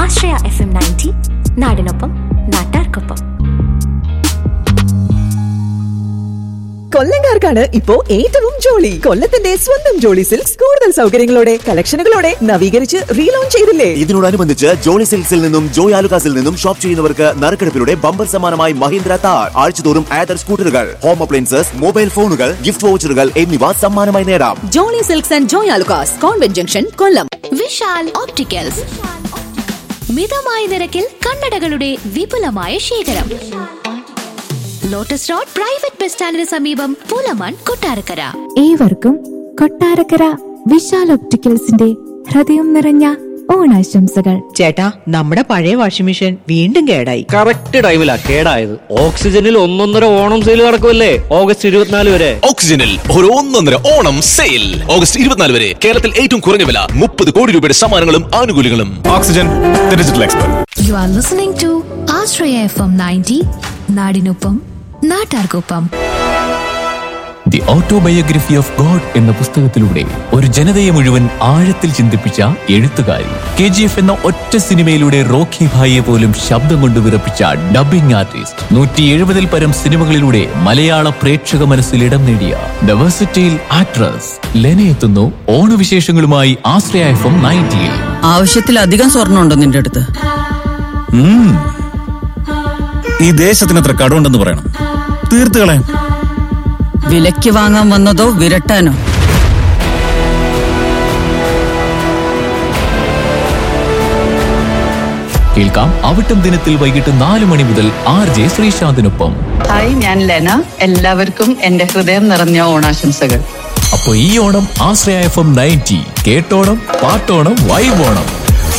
ആശ്രയ FM ninety നയൻറ്റി നാടിനൊപ്പം നാട്ടാർക്കൊപ്പം കൊല്ലങ്കാർക്കാണ് ഇപ്പോ ഏറ്റവും ജോളി കൊല്ലത്തിന്റെ സ്വന്തം ജോളി സിൽക്സ് കൂടുതൽ സൗകര്യങ്ങളോടെ കളക്ഷനുകളോടെ നവീകരിച്ച് റീലോഞ്ച് ചെയ്തില്ലേ ഇതിനോടനുബന്ധിച്ച് ജോളി സിൽക്സിൽ നിന്നും ജോയ് ആലുക്കാസിൽ നിന്നും ഷോപ്പ് ചെയ്യുന്നവർക്ക് നറുക്കെടുപ്പിലൂടെ ബമ്പർ സമ്മാനമായി മഹീന്ദ്ര താർ ആഴ്ചതോറും ആദർ സ്കൂട്ടറുകൾ ഹോം അപ്ലയൻസസ് മൊബൈൽ ഫോണുകൾ ഗിഫ്റ്റ് വൗച്ചറുകൾ എന്നിവ സമ്മാനമായി നേടാം Jolly Silks and Joy Alukkas convent junction Kollam Vishal Opticals മിതമായ നിരക്കിൽ കണ്ണടകളുടെ വിപുലമായ ശേഖരം ലോട്ടസ് റോഡ് പ്രൈവറ്റ് ബസ് സ്റ്റാൻഡിന് സമീപം പൂലമൺ കൊട്ടാരക്കര ഏവർക്കും കൊട്ടാരക്കര വിശാൽ ഒപ്റ്റിക്കൽസിന്റെ ഹൃദയം നിറഞ്ഞ ഓണാശംസകൾ ചേട്ടാ നമ്മുടെ പഴയ വാഷിംഗ് മെഷീൻ വീണ്ടും കേടായി കറക്റ്റ് ടൈമിലാ കേടായത് ഓക്സിജനിൽ ഒന്നൊന്നര ഓണം സെയിൽ നടക്കുമല്ലേ ഓഗസ്റ്റ് ഇരുപത്തിനാല് വരെ ഓക്സിജനിൽ ഒരു ഒന്നൊന്നര ഓണം സെയിൽ ഓഗസ്റ്റ് ഇരുപത്തിനാല് വരെ കേരളത്തിൽ ഏറ്റവും കുറഞ്ഞ വില മുപ്പത് കോടി രൂപയുടെ സമ്മാനങ്ങളും ആനുകൂല്യങ്ങളും oxygen digital expert you are listening to Ashraya FM ninety നയൻറ്റി നാടിനൊപ്പം നാട്ടാർക്കൊപ്പം ദി ഓട്ടോബയോഗ്രഫി ഓഫ് ഗോഡ് എന്ന പുസ്തകത്തിലൂടെ ഒരു ജനതയെ മുഴുവൻ ആഴത്തിൽ ചിന്തിപ്പിച്ച എഴുത്തുകാരി കെ ജി എഫ് എന്ന ഒറ്റ സിനിമയിലൂടെ റോക്കി ഭായിയെ പോലും ശബ്ദം കൊണ്ട് വിറപ്പിച്ച ഡബിംഗ് ആർട്ടിസ്റ്റ് നൂറ്റി എഴുപതിൽ പരം സിനിമകളിലൂടെ മലയാള പ്രേക്ഷക മനസ്സിൽ ഇടം നേടിയ ഡവേഴ്സിറ്റിയിൽ ആക്ട്രസ് ലെന എത്തുന്നു ഓണവിശേഷങ്ങളുമായി ആശ്രയ എഫ് എം നയൻറ്റിയിൽ ആവശ്യത്തിലധികം സ്വർണ്ണമുണ്ടോ നിന്റെ അടുത്ത് ഈ ദേശത്തിന് എത്ര കടമുണ്ടെന്ന് പറയണം തീർത്ത് കളയാം വിലയ്ക്ക് വാങ്ങാൻ വന്നതോ വിരട്ടാനോ കേൾക്കാം അവിട്ടം ദിനത്തിൽ വൈകിട്ട് നാല് മണി മുതൽ ആർ ജെ ശ്രീശാന്തിനൊപ്പം ഹായ് ഞാൻ ലെന എല്ലാവർക്കും എന്റെ ഹൃദയം നിറഞ്ഞ ഓണാശംസകൾ അപ്പൊ ഈ ഓണം ആശ്രയ എഫ് എം നയൻറ്റി കേട്ടോണം പാട്ടോണം വൈബോണം